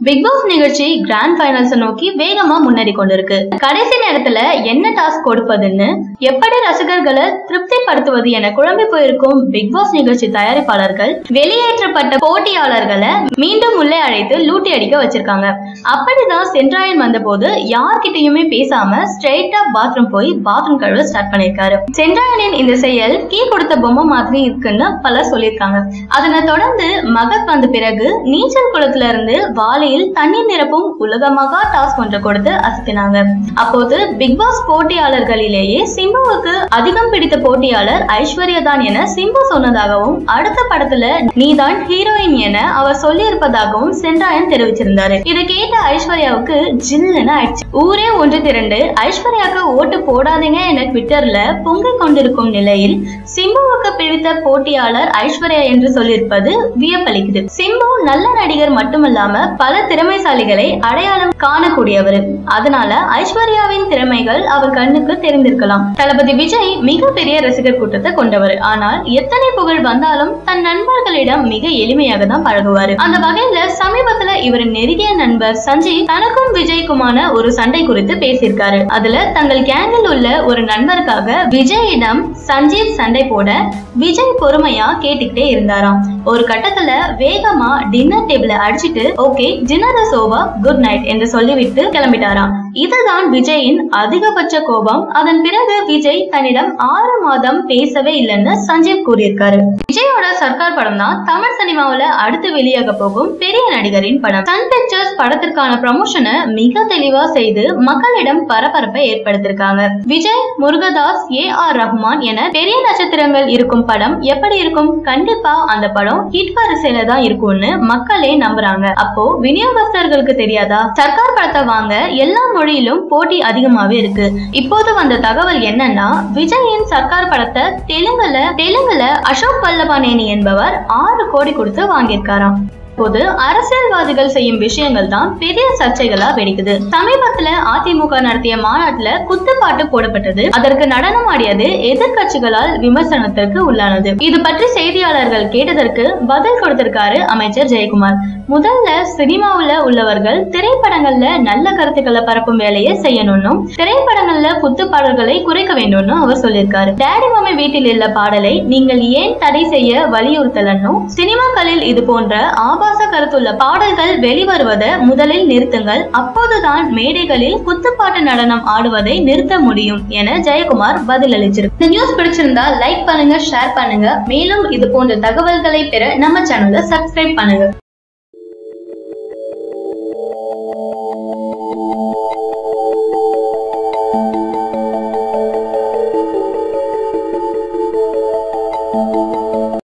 big Boss நிகழ்ச்சி grand finals நோக்கி வேகமா முன்னேறி கொண்டிருக்கு கடைசி நேரத்துல என்ன டாஸ்க் கொடுப்பதுன்னு எப்படி ரசிகர்களை திருப்திப்படுத்துவது என குழம்பி போயிருக்கும் பிக் பாஸ் நிகழ்ச்சி தயாரிப்பாளர்கள் வெளியேற்றப்பட்ட போட்டியாளர்களை மீண்டும் உள்ளே அழைத்து லூட்டி அடிக்க வச்சிருக்காங்க அப்படிதான் சென்ட்ராயன் வந்தபோது யார்கிட்டயுமே பேசாம ஸ்ட்ரெயிட்டா பாத்ரூம் போய் பாத்ரூம் கழுவ ஸ்டார்ட் பண்ணிருக்காரு சென்ட்ராயனின் இந்த செயல் கீ கொடுத்த பொம்மை மாதிரி இருக்குன்னு பலர் சொல்லியிருக்காங்க அதனை தொடர்ந்து மகத் வந்த பிறகு நீச்சல் குளத்துல இருந்து வாளியில் தண்ணீர் நிரப்பும் உலக மகா டாஸ்க் ஒன்றை கொடுத்து அசத்தினாங்க அப்போது பிக் பாஸ் போட்டியாளர்களிலேயே சிம்புவுக்கு அதிகம் பிடித்த போட்டியாளர் ஐஸ்வர்யா தான் என சிம்பு சொன்னதாகவும் அடுத்த படத்துல நீதான் ஹீரோயின் என அவர் சொல்லி இருப்பதாகவும் சென்றாயன் தெரிவிச்சிருந்தாரு இதை கேட்ட ஐஸ்வர்யாவுக்கு ஜில்லுன்னு ஆயிடுச்சு ஊரே ஒன்று திரண்டு ஐஸ்வர்யாவுக்கு ஓட்டு போடாதீங்க என ட்விட்டர்ல பொங்கிக் கொண்டிருக்கும் நிலையில் சிம்புவுக்கு பிடித்த போட்டியாளர் ஐஸ்வர்யா என்று சொல்லியிருப்பது வியப்பளிக்குது சிம்பு நல்ல நடிகர் மட்டுமல்லாம பல திறமைசாலிகளை அடையாளம் காணக்கூடியவர் அதனால ஐஸ்வர்யாவின் திறமைகள் அவர் கண்ணுக்கு தெரிந்திருக்கலாம் தளபதி விஜய் மிகப்பெரிய ரசிகர் கூட்டத்தை கொண்டவர் ஆனால் எத்தனை புகழ் வந்தாலும் தன் நண்பர்களிடம் மிக எளிமையாக தான் பழகுவாரு அந்த வகையில சமீபத்துல இவர் நெருங்கிய நண்பர் சஞ்சீவ் தனக்கும் விஜய்க்குமான ஒரு சண்டை குறித்து பேசியிருக்காரு அதுல தங்கள் கேங்கில் உள்ள ஒரு நண்பருக்காக விஜயிடம் சஞ்சீவ் சண்டை போட விஜய் பொறுமையா கேட்டுக்கிட்டே இருந்தாராம் ஒரு கட்டத்துல வேகமா டின்னர் டேபிள அடிச்சிட்டு okay dinner is over good night என்று சொல்லிவிட்டு கிளம்பிட்டாராம் இதுதான் விஜயின் அதிகபட்ச கோபம் அதன் பிறகு விஜய் தன்னிடம் ஆறு மாதம் பேசவே இல்லைன்னு சஞ்சீவ் கூறியிருக்காரு விஜயோட சர்க்கார் படம் தான் தமிழ் சினிமாவுல அடுத்து வெளியாக போகும் பெரிய நடிகரின் படம் சன் பிக்சர்ஸ் படத்திற்கான ப்ரமோஷனை மிக தெளிவா செய்து மக்களிடம் பரபரப்பை ஏற்படுத்தியிருக்காங்க விஜய் முருகதாஸ் ஏ ஆர் ரஹ்மான் என பெரிய நட்சத்திரங்கள் இருக்கும் படம் எப்படி இருக்கும் கண்டிப்பா அந்த படம் ஹிட் வரிசையில தான் இருக்கும்னு மக்களே நம்புறாங்க அப்போ விநியோகஸ்தர்களுக்கு தெரியாதா சர்க்கார் படத்தை வாங்க எல்லா மொழியிலும் போட்டி அதிகமாவே இருக்கு இப்போது வந்த தகவல் என்னன்னா விஜயின் சர்க்கார் படத்தை தெலுங்குல தெலுங்குல அசோக் வல்லபானேனி என்பவர் ஆறு கோடி கொடுத்து வாங்கியிருக்காராம் போது அரசியல்வாதிகள் செய்யும் விஷயங்கள் தான் பெரிய சர்ச்சைகளா வெடிக்குது சமீபத்துல அதிமுக நடத்திய மாநாட்டுல குத்துப்பாட்டு போடப்பட்டது அதற்கு நடனம் ஆடியது எதிர்க்கட்சிகளால் விமர்சனத்திற்கு உள்ளானது இது பற்றி செய்தியாளர்கள் கேட்டதற்கு பதில் கொடுத்திருக்காரு அமைச்சர் ஜெயக்குமார் முதல்ல சினிமாவுல உள்ளவர்கள் திரைப்படங்கள்ல நல்ல கருத்துக்களை பரப்பும் வேலையை செய்யணும்னும் திரைப்படங்கள்ல குத்து பாடல்களை குறைக்க வேண்டும்னு அவர் சொல்லியிருக்காரு டேடி மாமி வீட்டில் உள்ள பாடலை நீங்கள் ஏன் தடை செய்ய வலியுறுத்தலன்னும் சினிமாக்களில் இது போன்ற ஆபாச கருத்துள்ள பாடல்கள் வெளிவருவதை முதலில் நிறுத்துங்கள் அப்போதுதான் மேடைகளில் குத்துப்பாட்டு நடனம் ஆடுவதை நிறுத்த முடியும் என ஜெயக்குமார் பதிலளிச்சிருக்கு இந்த நியூஸ் பிடிச்சிருந்தா லைக் பண்ணுங்க ஷேர் பண்ணுங்க மேலும் இது போன்ற தகவல்களை பெற நம்ம சேனலை சப்ஸ்கிரைப் பண்ணுங்க